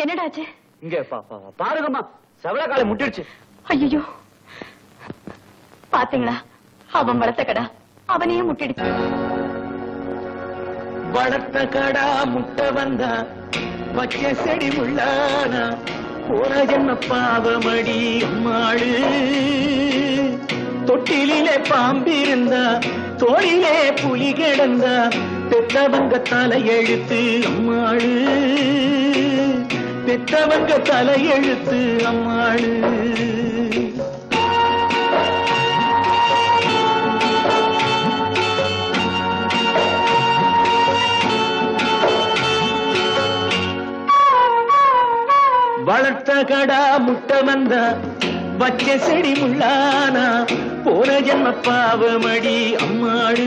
என்னடாச்சு இங்க பா- பா- பாருங்கம்மா செவல காலை முட்டிடுச்சு ஐயோ பாத்தீங்களா அவன் வளர்த்த கடா அவனையே முட்டிடுச்சு வளர்த்த கடா முட்டை வந்தா வச்ச செடி உள்ளானா போன ஜென்ம பாவமடி அம்மாளு தொட்டிலே பாம்பிருந்தா தோளிலே புலி கிடந்தா பெத்தவங்க தலையெழுத்து அம்மாளு பெத்தவங்க தலையெழுத்து அம்மாளு வளர்த்த கடா முட்டை வந்த வச்ச செடி முள்ளானா போன ஜென்ம பாவமடி அம்மாடு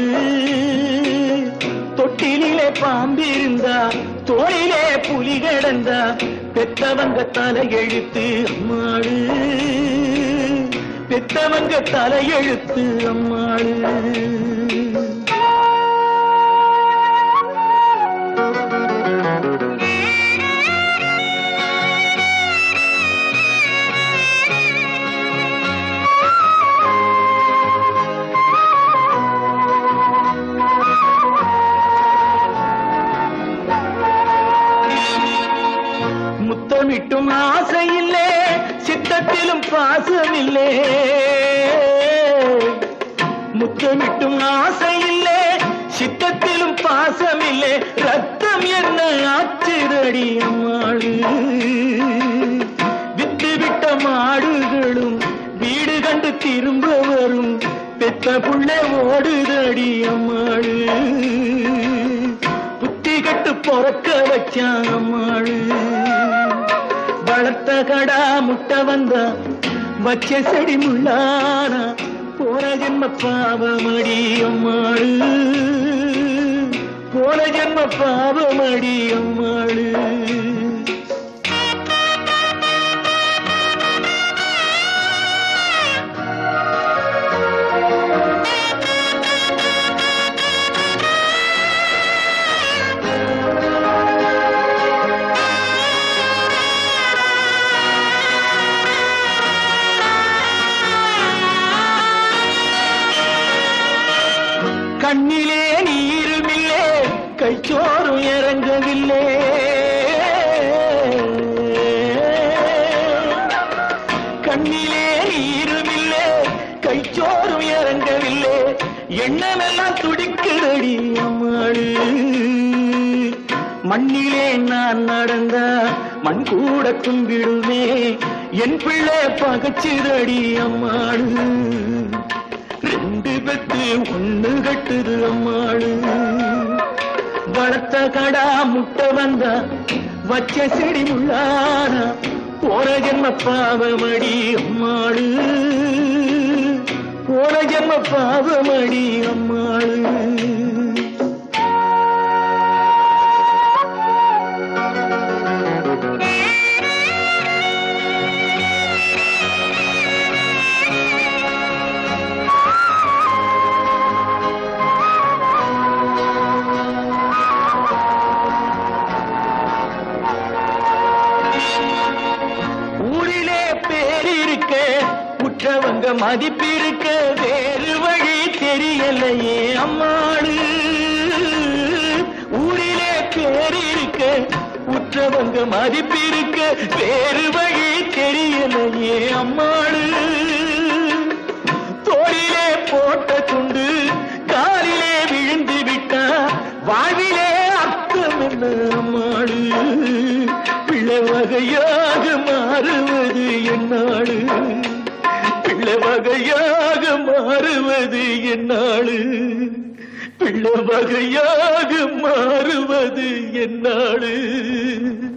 தொட்டிலே பாம்பிருந்தா தோளிலே புலி கிடந்தா பெத்தவங்க தலையெழுத்து அம்மாடு பெத்தவங்க தலையெழுத்து அம்மாடு முத்தமிட்டும் ஆசையில்லே சித்தத்திலும் பாசமில்லே முத்தமிட்டும் ஆசையில்லே சித்தத்திலும் பாசமில்லே ரத்தம் என்ன ஆச்சுதடி அம்மாடு விட்டு விட்ட மாடுகளும் வீடு கண்டு திரும்ப வரும் பெத்த புள்ள ஓடுதடி அம்மாடு புத்தி கட்டு பொறக்க வச்சான் அம்மாடு வளர்த்த கடா முட்டை வந்தா வச்ச செடி முள்ளானா போன ஜென்ம பாவமடி அம்மாடு போன ஜென்ம பாவமடி அம்மாடு கண்ணிலே நீருமில்லே கைச்சோறும் இறங்கவில்லை கண்ணிலே நீருமில்லே கைச்சோறும் இறங்கவில்லை எண்ணமெல்லாம் துடிக்குதடி அம்மாடு மண்ணிலே நான் நடந்த மண் கூட கும்பிடுமே என் பிள்ளை பகச்சிதடி அம்மாடு ரெண்டு பெத்து ஒண்ணு கட்டுது அம்மாடு வளர்த்த கடா முட்டை வந்தா வச்ச செடி முள்ளானா போன ஜென்ம பாவமடி அம்மாடு போன ஜென்ம பாவமடி அம்மாடு ஊரிலே பேர் இருக்க உற்றவங்க மதிப்பிருக்க வேறு வழி தெரியலையே அம்மாடு ஊரிலே பேர் இருக்க உற்றவங்க மதிப்பிருக்க வேறு வழி தெரியலையே அம்மாடு தோளிலே போட்ட துண்டு காலிலே விழுந்து விட்டா வாழ்விலே அர்த்தம் என்ன அம்மாடு பிள்ளை வகையாக மாறுவது என்னாடு பிள்ளை வகையாக மாறுவது என்னாடு பிள்ளை வகையாக மாறுவது என்னாடு